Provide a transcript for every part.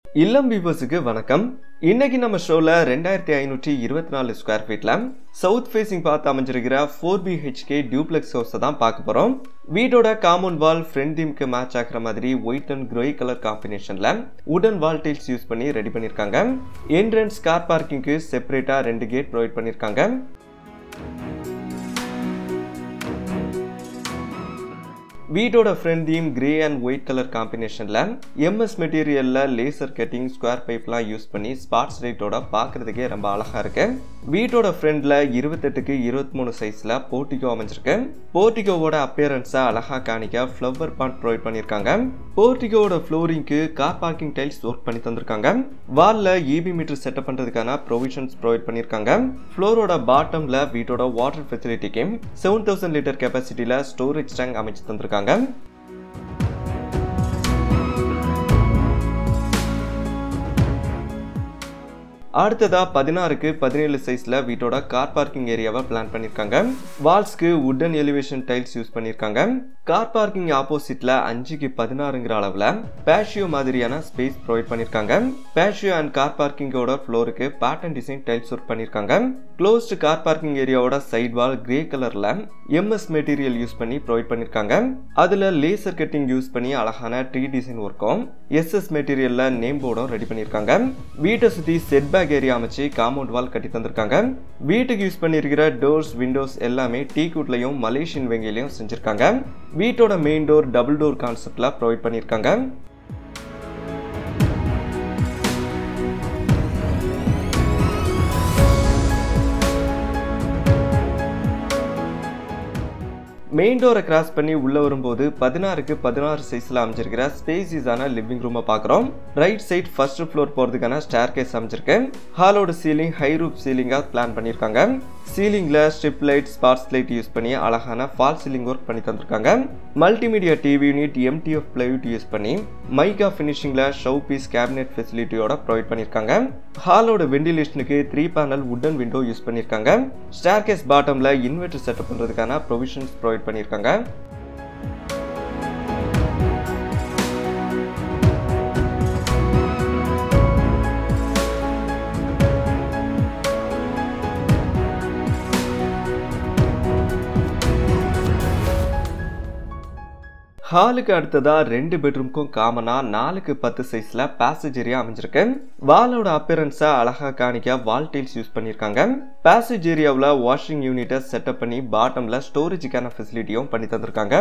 இல்லம் வியூவர்ஸுக்கு வணக்கம் இன்னைக்கு நம்ம ஷோல ரெண்டாயிரத்தி ஐநூற்றி இருபத்தி நாலு ஸ்கொயர் ஃபீட்ல சவுத் ஃபேசிங் பார்த்து அமைஞ்சிருக்கிற ஃபோர் பிஹெச்கே டியூப்ளெக்ஸ் ஹவுஸை தான் பார்க்க போறோம் வீட்டோட காமன் வால் ஃப்ரண்ட் தீம்க்கு மேட்ச் ஆகிற மாதிரி ஒயிட் அண்ட் கிரே கலர் காம்பினேஷன்ல உடன் வால் டைல்ஸ் யூஸ் பண்ணி ரெடி பண்ணியிருக்காங்க என்ட்ரன்ஸ் கார் பார்க்கிங்க்கு செப்பரேட்டா ரெண்டு கேட் ப்ரொவைட் பண்ணியிருக்காங்க வீட்டோட front theme grey and white colour காம்பினேஷனில் எம்எஸ் மெட்டீரியலில் லேசர் கட்டிங் ஸ்கொயர் பைப்லாம் யூஸ் பண்ணி ஸ்பாட்ஸ் லைட்டோட பார்க்குறதுக்கே ரொம்ப அழகாக இருக்கு வீட்டோட ஃப்ரண்டில் இருபத்தெட்டுக்கு இருபத்தி மூணு சைஸில் போர்ட்டிகோ அமைஞ்சிருக்கு போர்ட்டிகோவோட அப்பியரன்ஸை அழகாக காணிக்க ஃப்ளவர் பாண்ட் ப்ரொவைட் பண்ணியிருக்காங்க போர்ட்டிகோவோட ஃப்ளோரிங்க்கு கார் பார்க்கிங் டைல்ஸ் ஒர்க் பண்ணி தந்திருக்காங்க வாலில் இபி மீட்டர் செட்டப் பண்ணுறதுக்கான ப்ரொவிஷன்ஸ் ப்ரொவைட் பண்ணியிருக்காங்க ஃப்ளோரோட பாட்டமில் வீட்டோட வாட்டர் ஃபெசிலிட்டிக்கு செவன் தௌசண்ட் லிட்டர் கெப்பாசிட்டியில் ஸ்டோரேஜ் டேங்க் அமைச்சு தந்திருக்காங்க அடுத்ததா பதினாறுக்கு பதினேழு சைஸ்ல வீட்டோட கார் பார்க்கிங் ஏரியாவை பிளான் பண்ணிருக்காங்க வால்ஸ்க்கு உட்டன் எலிவேஷன் டைல்ஸ் யூஸ் பண்ணிருக்காங்க கார் பார்க்கிங் ஆப்போசிட்ல அஞ்சுக்கு பதினாறுங்கிற அளவுல பேஷியோ மாதிரியான ஸ்பேஸ் ப்ரொவைட் பண்ணிருக்காங்க பேஷியோ அண்ட் கார் பார்க்கிங்கோட ஃப்ளோருக்கு பேட்டர்ன் டிசைன் டைல்ஸ் ஒர்க் பண்ணிருக்காங்க க்ளோஸ்டு கார் பார்க்கிங் ஏரியாவோட சைட் வால் கிரே கலர்ல எம்எஸ் மெட்டீரியல் யூஸ் பண்ணி ப்ரொவைட் பண்ணிருக்காங்க அதுல லேசர் கட்டிங் யூஸ் பண்ணி அழகான ட்ரீ டிசைன் ஒர்க்கும் எஸ்எஸ் மெட்டீரியல்ல நேம் போர்டும் ரெடி பண்ணிருக்காங்க வீட்டை சுத்தி செட் பேக் ஏரியா அமைச்சு காம்பவுண்ட் வால் கட்டி தந்திருக்காங்க வீட்டுக்கு யூஸ் பண்ணியிருக்கிற டோர்ஸ் விண்டோஸ் எல்லாமே டீ கூட்லையும் மலேசியன் வெங்கையிலையும் செஞ்சிருக்காங்க வீட்டோட மெயின் டோர் டபுள் டோர் கான்செப்ட்ல ப்ரொவைட் பண்ணியிருக்காங்க மெயின் டோரை கிராஸ் பண்ணி உள்ள வரும்போது பதினாறுக்கு பதினாறு சைஸ்ல அமைஞ்சிருக்கிற ஸ்பேசிஸான லிவிங் ரூமை பார்க்குறோம் ரைட் சைட் ஃபர்ஸ்ட் ஃப்ளோர் போகிறதுக்கான ஸ்டேர் கேஸ் அமைஞ்சிருக்கு ஹாலோட சீலிங் ஹை ரூப் சீலிங்காக பிளான் பண்ணியிருக்காங்க சீலிங்கில் strip light spots light use பண்ணி அழகான ஃபால் சீலிங் ஒர்க் பண்ணி தந்திருக்காங்க multimedia TV unit MDF plywood use பண்ணி மைக்கா ஃபினிஷிங்கில் ஷவ் பீஸ் கேபினெட் ஃபெசிலிட்டியோட ப்ரொவைட் பண்ணியிருக்காங்க ஹாலோட வெண்டிலேஷனுக்கு three panel wooden window use பண்ணியிருக்காங்க ஸ்டேர் கேஸ் பாட்டமில் இன்வெர்டர் செட்டப் பண்ணுறதுக்கான ப்ரொவிஷன்ஸ் ப்ரொவைட் பண்ணியிருக்காங்க ஹாலுக்கு அடுத்ததா ரெண்டு பெட்ரூம்க்கும் காமனா நாலுக்கு பத்து சைஸ்ல பேசேஜ் ஏரியா அமைஞ்சிருக்கு வாலோட அப்பியரன்ஸை அழகா காணிக்க வால் டைல்ஸ் யூஸ் பண்ணியிருக்காங்க பேசேஜ் ஏரியாவில் வாஷிங் யூனிட்டை செட்டப் பண்ணி பாட்டம்ல ஸ்டோரேஜுக்கான ஃபெசிலிட்டியும் பண்ணி தந்திருக்காங்க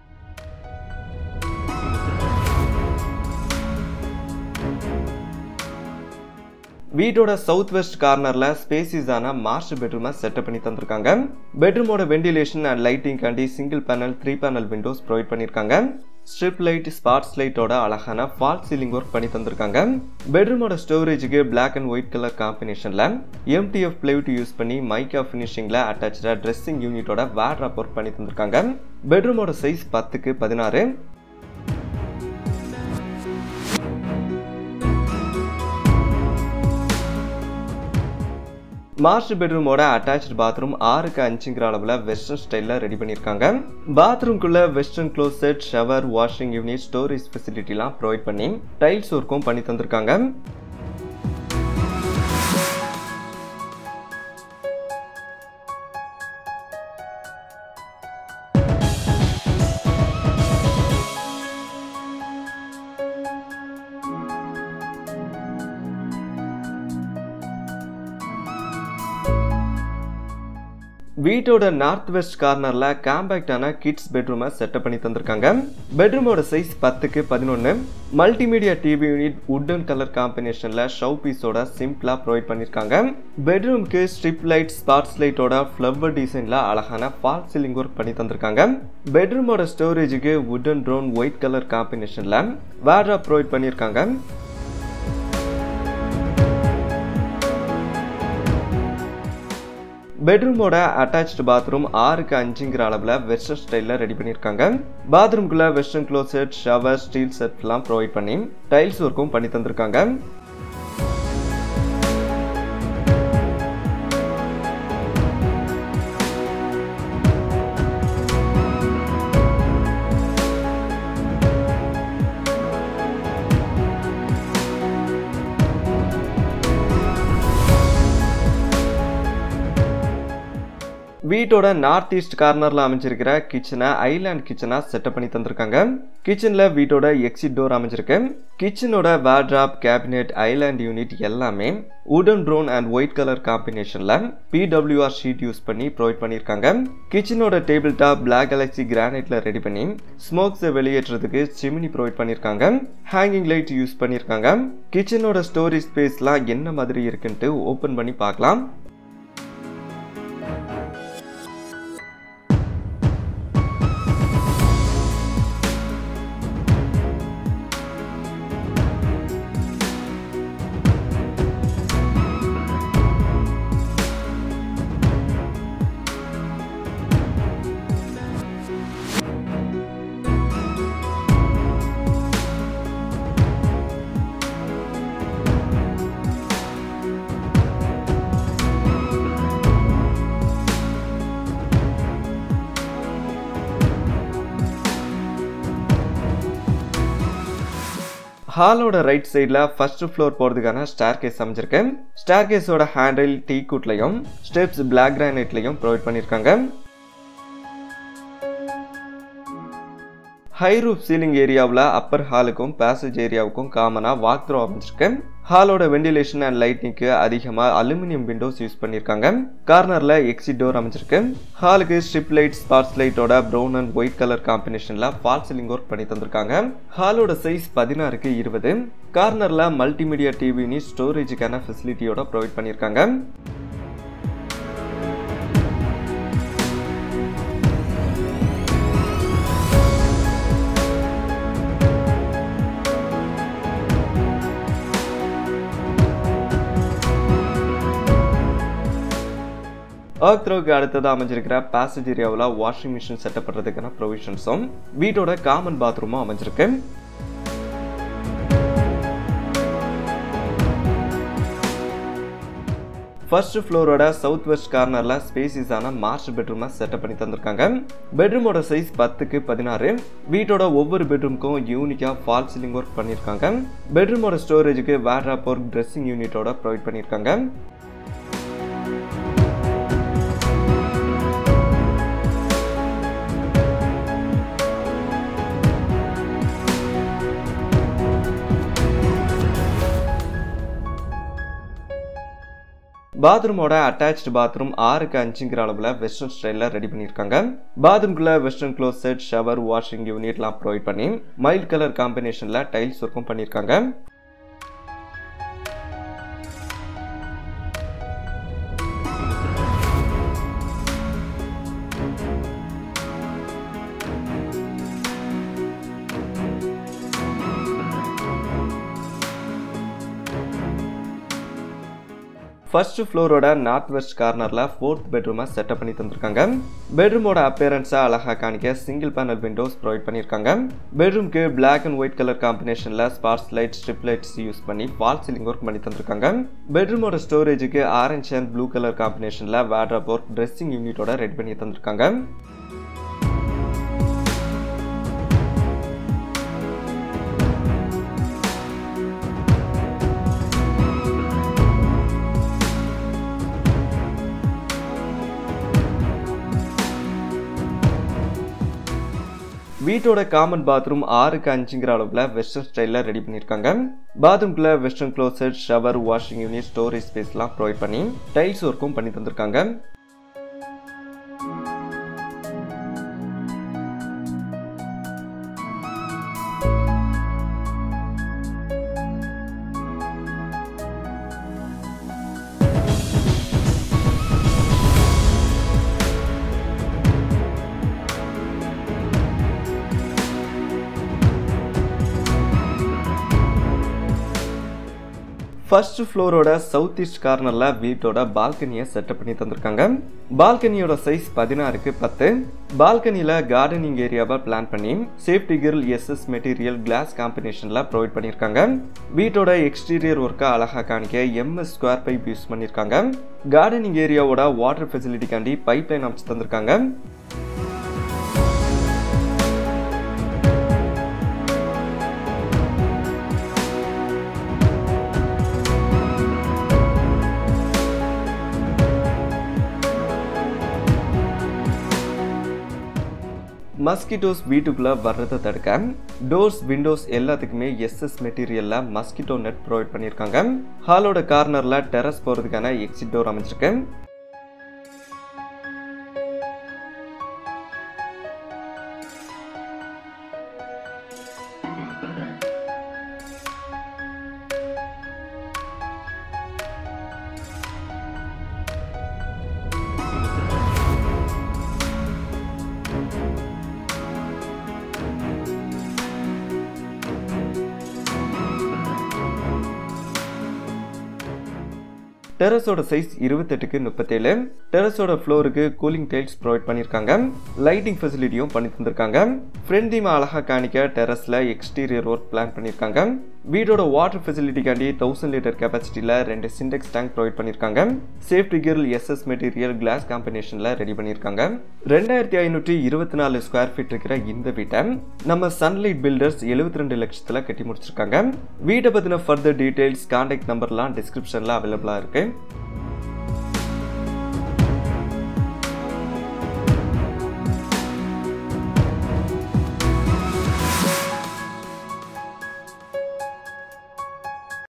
வீட்டோட சவுத் வெஸ்ட் கார்னர்ல ஸ்பேசிஸான மாஸ்டர் பெட்ரூமை செட்டப் பண்ணி தந்திருக்காங்க பெட்ரூமோட வெண்டிலேஷன் அண்ட் லைட்டிங் காண்டி single panel three panel windows provide பண்ணியிருக்காங்க ஸ்ட்ரிப் லைட் ஸ்பாட்ஸ் லைட்டோட அழகான ஃபால் சீலிங் ஒர்க் பண்ணி தந்திருக்காங்க பெட்ரூமோட ஸ்டோரேஜுக்கு பிளாக் அண்ட் ஒயிட் கலர் காம்பினேஷன்ல எம்டிஎஃப் பிளைவுட் யூஸ் பண்ணி மைக்கா ஃபினிஷிங்ல அட்டாச்சா ட்ரெஸ்ஸிங் யூனிட்டோட வேட்ராப் ஒர்க் பண்ணி தந்திருக்காங்க பெட்ரூமோட சைஸ் பத்துக்கு பதினாறு மாஸ்டர் பெட்ரூமோட அட்டாச்சு பாத்ரூம் ஆறுக்கு அஞ்சுங்கிற அளவில் வெஸ்டர்ன் ஸ்டைலில் ரெடி பண்ணியிருக்காங்க பாத்ரூம்குள்ள western closet shower washing unit storage ஃபெசிலிட்டிலாம் ப்ரொவைட் பண்ணி டைல்ஸ் ஒர்க்கும் பண்ணி தந்திருக்காங்க வீட்டோட நார்த் வெஸ்ட் கார்னர்ல காம்பேக்டான கிட்ஸ் பெட்ரூமை செட்டப் பண்ணி தந்திருக்காங்க பெட்ரூமோட சைஸ் பத்துக்கு பதினொன்று multimedia TV unit wooden colour காம்பினேஷன்ல ஷவ் பீஸோட சிம்பிளா ப்ரொவைட் பண்ணிருக்காங்க பெட்ரூம்க்கு ஸ்ட்ரிப் லைட் ஸ்பாட்ஸ் லைட்டோட ஃப்ளவர் டிசைன்ல அழகான ஃபால் சீலிங் ஒர்க் பண்ணி தந்திருக்காங்க பெட்ரூமோட ஸ்டோரேஜுக்கு உட்டன் ட்ரோன் ஒயிட் கலர் காம்பினேஷன்ல வேட்ரா ப்ரொவைட் பண்ணியிருக்காங்க பெட்ரூமோட அட்டாச்டு பாத்ரூம் ஆறுக்கு அஞ்சுங்கிற அளவில் வெஸ்டர்ன் ஸ்டைலில் ரெடி பண்ணியிருக்காங்க பாத்ரூம்குள்ளே வெஸ்டர்ன் க்ளோசெட் ஷவர் ஸ்டீல் செட்லாம் ப்ரொவைட் பண்ணி டைல்ஸ் ஒர்க்கும் பண்ணி தந்திருக்காங்க வீட்டோட நார்த் ஈஸ்ட் கார்னர்ல அமைஞ்சிருக்கிற கிச்சனை ஐலாண்ட் கிச்சனா செட்டப் பண்ணி தந்திருக்காங்க கிச்சன்ல வீட்டோட எக்ஸிட் டோர் அமைஞ்சிருக்கு கிச்சனோட வேர்ட்ராப் கேபினெட் ஐலாண்ட் யூனிட் எல்லாமே wooden brown and white colour காம்பினேஷன்ல பிடபிள்யூஆர் ஷீட் யூஸ் பண்ணி ப்ரொவைட் பண்ணியிருக்காங்க கிச்சனோட டேபிள் டாப் பிளாக் கலெக்சி கிரானைட்ல ரெடி பண்ணி ஸ்மோக்ஸை வெளியேற்றுறதுக்கு சிமினி ப்ரொவைட் பண்ணியிருக்காங்க ஹேங்கிங் லைட் யூஸ் பண்ணியிருக்காங்க கிச்சனோட ஸ்டோரேஜ் ஸ்பேஸ்லாம் என்ன மாதிரி இருக்குன்ட்டு ஓப்பன் பண்ணி பார்க்கலாம் ஹாலோட ரைட் சைடில் ஃபர்ஸ்ட் ஃப்ளோர் போகிறதுக்கான ஸ்டார் கேஸ் அமைஞ்சிருக்கு ஸ்டார் கேஸோட ஹேண்டில் டீ குட்லையும் ஸ்டெப்ஸ் பிளாக் கிரானைட்லையும் ப்ரொவைட் பண்ணியிருக்காங்க ஹை ரூப் சீலிங் ஏரியாவில் அப்பர் ஹாலுக்கும் பேசேஜ் ஏரியாவுக்கும் காமனாக வாக் த்ரோ அமைஞ்சிருக்கு ஹாலோட வெண்டிலேஷன் அண்ட் லைட்டிங்க்கு அதிகமாக அலுமினியம் விண்டோஸ் யூஸ் பண்ணியிருக்காங்க கார்னரில் எக்ஸிட் டோர் அமைஞ்சிருக்கு ஹாலுக்கு ஸ்ட்ரிப் லைட் ஸ்பாட்ஸ் லைட்டோட ப்ரௌன் அண்ட் ஒயிட் கலர் காம்பினேஷனில் ஃபால் சீலிங் ஒர்க் பண்ணி தந்திருக்காங்க ஹாலோட சைஸ் பதினாறுக்கு இருபது கார்னரில் மல்டிமீடியா டிவினி ஸ்டோரேஜுக்கான ஃபெசிலிட்டியோட ப்ரொவைட் பண்ணியிருக்காங்க ஆக்த்ரோக்கு அடுத்ததாக அமைஞ்சிருக்கிற பேசேஜ் ஏரியாவில் வாஷிங் மிஷின் செட்டப் பண்ணுறதுக்கான ப்ரொவிஷன்ஸும் வீட்டோட காமன் பாத்ரூமும் அமைஞ்சிருக்கு ஃபர்ஸ்ட் ஃப்ளோரோட சவுத் வெஸ்ட் கார்னரில் ஸ்பேசிஸான மாஸ்டர் பெட்ரூமை செட்டப் பண்ணி தந்திருக்காங்க பெட்ரூமோட சைஸ் பத்துக்கு பதினாறு வீட்டோட ஒவ்வொரு பெட்ரூமுக்கும் யூனிக்காக ஃபால் சீலிங் ஒர்க் பண்ணியிருக்காங்க பெட்ரூமோட ஸ்டோரேஜுக்கு வேட்ராப் ஒர்க் ட்ரெஸ்ஸிங் யூனிட்டோட ப்ரொவைட் பண்ணியிருக்காங்க பாத்ரூமோட அட்டாச்டு பாத்ரூம் ஆறுக்கு அஞ்சுங்கிற அளவில் வெஸ்டர்ன் ஸ்டைலில் ரெடி பண்ணியிருக்காங்க பாத்ரூம்குள்ள western closet shower washing யூனிட்லாம் ப்ரொவைட் பண்ணி மைல்ட் கலர் காம்பினேஷனில் டைல்ஸ் ஒர்க்கும் பண்ணியிருக்காங்க ஃபர்ஸ்ட் ஃப்ளோரோட நார்த் வெஸ்ட் கார்னரில் ஃபோர்த் பெட்ரூமை செட்டப் பண்ணி தந்திருக்காங்க பெட்ரூமோட அப்பேரன்ஸை அழகாக காணிக்க சிங்கிள் பேனல் விண்டோஸ் ப்ரொவைட் பண்ணியிருக்காங்க பெட்ரூம்க்கு பிளாக் அண்ட் ஒயிட் கலர் காம்பினேஷனில் spots light strip lights use பண்ணி ஃபால் சீலிங் ஒர்க் பண்ணி தந்திருக்காங்க பெட்ரூமோட ஸ்டோரேஜுக்கு ஆரஞ்ச் அண்ட் ப்ளூ கலர் காம்பினேஷனில் வேட்ராப் ஒர்க் ட்ரெஸ்ஸிங் யூனிட்டோட ரெடி பண்ணி தந்திருக்காங்க வீட்டோட காமன் பாத்ரூம் ஆறுக்கு அஞ்சுங்கிற அளவில் வெஸ்டர்ன் ஸ்டைலில் ரெடி பண்ணியிருக்காங்க பாத்ரூம்குள்ள western closet shower washing unit storage ஸ்பேஸ்லாம் ப்ரொவைட் பண்ணி டைல்ஸ் ஒர்க்கும் பண்ணி தந்திருக்காங்க ஃபர்ஸ்ட் ஃப்ளோரோட சவுத் ஈஸ்ட் கார்னரில் வீட்டோட பால்கனியை செட்டப் பண்ணி தந்திருக்காங்க பால்கனியோட சைஸ் பதினாறுக்கு பத்து பால்கனியில் கார்டனிங் ஏரியாவை பிளான் பண்ணி safety grill SS material glass காம்பினேஷனில் ப்ரொவைட் பண்ணியிருக்காங்க வீட்டோட எக்ஸ்டீரியர் ஒர்க்கை அழகாக காணிக்க எம்எஸ் ஸ்கொயர் பைப் யூஸ் பண்ணியிருக்காங்க கார்டனிங் ஏரியாவோட வாட்டர் ஃபெசிலிட்டிக்காண்டி பைப் லைன் அமைச்சு தந்திருக்காங்க மஸ்கிட்டோஸ் வீட்டுக்குள்ள வர்றதை தடுக்க டோர்ஸ் விண்டோஸ் எல்லாத்துக்குமே எஸ்எஸ் மெட்டீரியல்ல மஸ்கிட்டோ நெட் ப்ரொவைட் பண்ணியிருக்காங்க ஹாலோட கார்னர்ல டெரஸ் போறதுக்கான எக்ஸிட் டோர் அமைச்சிருக்கு டெரஸோட சைஸ் இருபத்தெட்டுக்கு முப்பத்தேழு டெரஸோட ஃப்ளோருக்கு கூலிங் டைல்ஸ் ப்ரொவைட் பண்ணியிருக்காங்க லைட்டிங் ஃபெசிலிட்டியும் பண்ணி தந்திருக்காங்க ஃப்ரெண்ட் தீமா அழகாக காணிக்க டெரஸில் எக்ஸ்டீரியர் ஒர்க் பிளான் பண்ணியிருக்காங்க வீடோட வாட்டர் ஃபெசிலிட்டிக்காண்டி தௌசண்ட் லிட்டர் கெப்பாசிட்டியில் ரெண்டு சிண்டெக்ஸ் டேங்க் ப்ரொவைட் பண்ணியிருக்காங்க safety grill SS material glass காம்பினேஷனில் ரெடி பண்ணியிருக்காங்க ரெண்டாயிரத்தி ஐநூற்றி இருபத்தி நாலு ஸ்கொயர் ஃபீட் இருக்கிற இந்த வீட்டை நம்ம சன்லைட் பில்டர்ஸ் எழுபத்தி ரெண்டு லட்சத்தில் கட்டி முடிச்சிருக்காங்க வீட்டை பற்றின ஃபர்தர் டீட்டெயில்ஸ் கான்டாக்ட் நம்பர்லாம் டிஸ்கிரிப்ஷனில் அவைலபிளாக இருக்குது